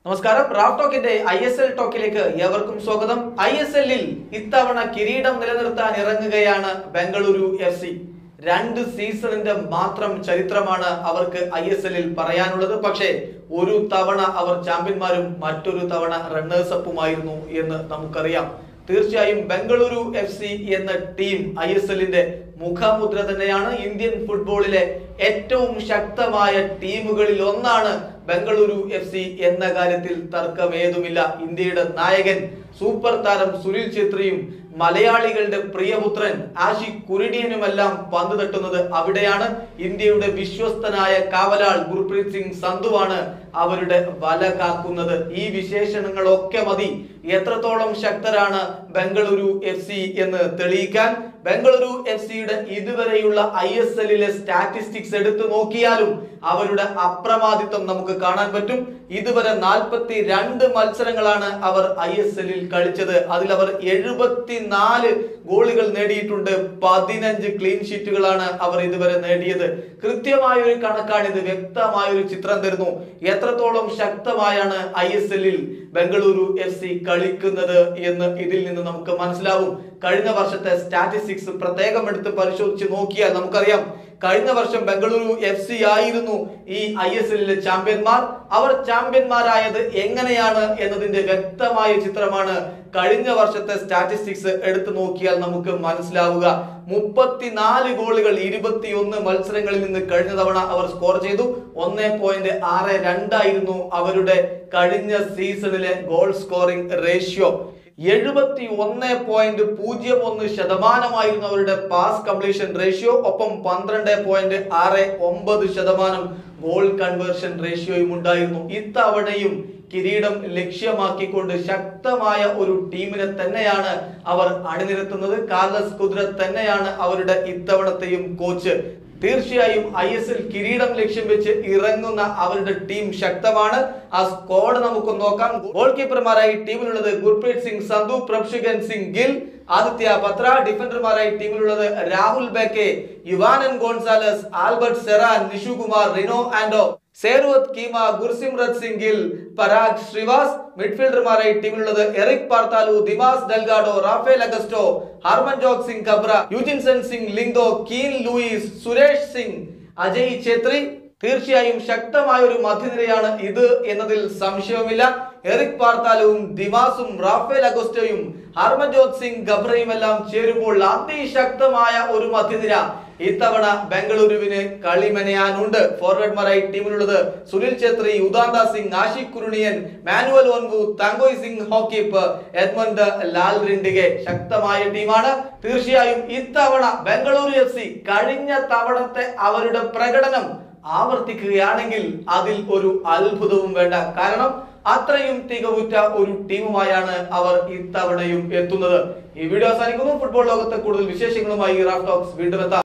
നമസ്കാരം റാഫ് ടോക്കിന്റെ I S L ടോക്കിലേക്ക് ഏവർക്കും സ്വാഗതം ഐ എസ് എല്ലിൽ ഇത്തവണ കിരീടം നിലനിർത്താൻ ഇറങ്ങുകയാണ് ബംഗളൂരു എഫ് സി രണ്ട് സീസണിന്റെ മാത്രം ചരിത്രമാണ് അവർക്ക് ഐ എസ് എല്ലിൽ പറയാനുള്ളത് പക്ഷേ ഒരു തവണ അവർ ചാമ്പ്യന്മാരും മറ്റൊരു തവണ റണ്ണേഴ്സ് അപ്പുമായിരുന്നു എന്ന് നമുക്കറിയാം തീർച്ചയായും ബംഗളൂരു എഫ് സി എന്ന ടീം ഐ എസ് എല്ലിന്റെ മുഖമുദ്ര തന്നെയാണ് ഇന്ത്യൻ ഫുട്ബോളിലെ ഏറ്റവും ശക്തമായ ടീമുകളിൽ ഒന്നാണ് ബംഗളൂരു എഫ് സി എന്ന കാര്യത്തിൽ തർക്കമേതുമില്ല ഇന്ത്യയുടെ നായകൻ സൂപ്പർ താരം സുനിൽ ഛേത്രിയും മലയാളികളുടെ പ്രിയപുത്രൻ ആഷി കുരിടിയനുമെല്ലാം പന്ത് തട്ടുന്നത് അവിടെയാണ് ഇന്ത്യയുടെ വിശ്വസ്തനായ കാവലാൾ ഗുർപ്രീത് സിംഗ് സന്ധുവാണ് അവരുടെ വല കാക്കുന്നത് ഈ വിശേഷണങ്ങളൊക്കെ മതി എത്രത്തോളം ശക്തരാണ് ബംഗളൂരു എഫ് സി എന്ന് തെളിയിക്കാൻ ബംഗളൂരു എഫ് സിയുടെ ഇതുവരെയുള്ള ഐ എസ് എല്ലിലെ സ്റ്റാറ്റിസ്റ്റിക്സ് എടുത്തു നോക്കിയാലും അവരുടെ അപ്രമാദിത്വം നമുക്ക് കാണാൻ പറ്റും ഇതുവരെ നാൽപ്പത്തി രണ്ട് മത്സരങ്ങളാണ് അവർ ഐ എസ് എല്ലിൽ കളിച്ചത് അതിൽ അവർ എഴുപത്തിനാല് ഗോളുകൾ നേടിയിട്ടുണ്ട് പതിനഞ്ച് ക്ലീൻ ഷീറ്റുകളാണ് അവർ ഇതുവരെ നേടിയത് കൃത്യമായ ഒരു കണക്കാണിത് വ്യക്തമായ ഒരു ചിത്രം തരുന്നു എത്രത്തോളം ശക്തമായാണ് ഐ എസ് എല്ലിൽ ബംഗളൂരു എഫ് സി കളിക്കുന്നത് എന്ന് ഇതിൽ നിന്ന് നമുക്ക് മനസ്സിലാവും കഴിഞ്ഞ വർഷത്തെ സ്റ്റാറ്റിസ്റ്റിക്സ് പ്രത്യേകം എടുത്ത് പരിശോധിച്ച് നോക്കിയാൽ നമുക്കറിയാം കഴിഞ്ഞ വർഷം ബംഗളൂരു എഫ് സി ആയിരുന്നു ഈ ഐ എസ് എല്ലിലെ ചാമ്പ്യന്മാർ അവർ ചാമ്പ്യന്മാരായത് എങ്ങനെയാണ് എന്നതിന്റെ വ്യക്തമായ ചിത്രമാണ് കഴിഞ്ഞ വർഷത്തെ സ്റ്റാറ്റിസ്റ്റിക്സ് എടുത്തു നോക്കിയാൽ നമുക്ക് മനസ്സിലാവുക മുപ്പത്തിനാല് ഗോളുകൾ ഇരുപത്തിയൊന്ന് മത്സരങ്ങളിൽ നിന്ന് കഴിഞ്ഞ തവണ അവർ സ്കോർ ചെയ്തു ഒന്നേ പോയിന്റ് ആറ് രണ്ടായിരുന്നു അവരുടെ കഴിഞ്ഞ സീസണിലെ ഗോൾ സ്കോറിംഗ് റേഷ്യോ എഴുപത്തി ഒന്ന് പോയിന്റ് പൂജ്യം ഒന്ന് ശതമാനമായിരുന്നു അവരുടെ പാസ് കംപ്ലീഷൻ റേഷ്യോ ഒപ്പം പന്ത്രണ്ട് പോയിന്റ് ആറ് ഒമ്പത് ശതമാനം ഗോൾ കൺവേർഷൻ റേഷ്യോയും ഉണ്ടായിരുന്നു ഇത്തവണയും കിരീടം ലക്ഷ്യമാക്കിക്കൊണ്ട് ശക്തമായ ഒരു ടീമിനെ തന്നെയാണ് അവർ അണിനിരത്തുന്നത് കാർലസ് കുദ്രത്ത് തന്നെയാണ് അവരുടെ ഇത്തവണത്തെയും കോച്ച് തീർച്ചയായും ഐ എസ് എൽ കിരീടം ലക്ഷ്യം വെച്ച് ഇറങ്ങുന്ന അവരുടെ ടീം ശക്തമാണ് ആ സ്ക്വാഡ് നമുക്ക് നോക്കാം ഗോൾ കീപ്പർമാരായി ടീമിലുള്ളത് ഗുർപ്രീത് സിംഗ് സന്ധു പ്രഭ്ഷുഗൻ സിംഗ് ഗിൽ ആദിത്യ പത്ര ഡിഫൻഡർമാരായി ടീമിലുള്ളത് Rahul Bheke Juanan Gonzalez Albert Serran Nishukumar Rino Anto Sairuat Kima Gursimrat Singh Gill Parag Shrivas മിഡ്ഫീൽഡർമാരായി ടീമിലുള്ളത് Eric Paartalu Dimas Delgado Rafael Augusto Harmanjot Singh Khabra Eugeneson Singh Lyngdoh Kean Lewis Suresh Singh Ajay Chhetri തീർച്ചയായും ശക്തമായ ഒരു മധ്യനിരയാണ് ഇത് എന്നതിൽ സംശയവുമില്ല എറിക് പാർത്താലുവും ദിമാസും റാഫേൽ അഗോസ്റ്റോയും ഹർമൻജോത് സിംഗ് ഗബ്രയും എല്ലാം ചേരുമ്പോൾ അതിശക്തമായ ഒരു മധ്യനിര ഇത്തവണ ബംഗളൂരുവിന് കളിമെനയാനുണ്ട് ഫോർവേഡ്മാരായി ടീമിലുള്ളത് Sunil Chhetri Udanta Singh Ashique Kuruniyan Manuel Onwu Thongkhosiem Singh Haokip Edmund Lalrindika ശക്തമായ ടീമാണ് തീർച്ചയായും ഇത്തവണ ബംഗളൂരു എഫ് സി കഴിഞ്ഞ തവണത്തെ അവരുടെ പ്രകടനം ആവർത്തിക്കുകയാണെങ്കിൽ അതിൽ ഒരു അത്ഭുതവും വേണ്ട കാരണം അത്രയും തികവുറ്റ ഒരു ടീമുമായാണ് അവർ ഇത്തവണയും എത്തുന്നത് ഈ വീഡിയോ അവസാനിക്കുന്നു ഫുട്ബോൾ ലോകത്തെ കൂടുതൽ വിശേഷങ്ങളുമായി റാഫ് ടോക്സ് വീണ്ടും എത്താം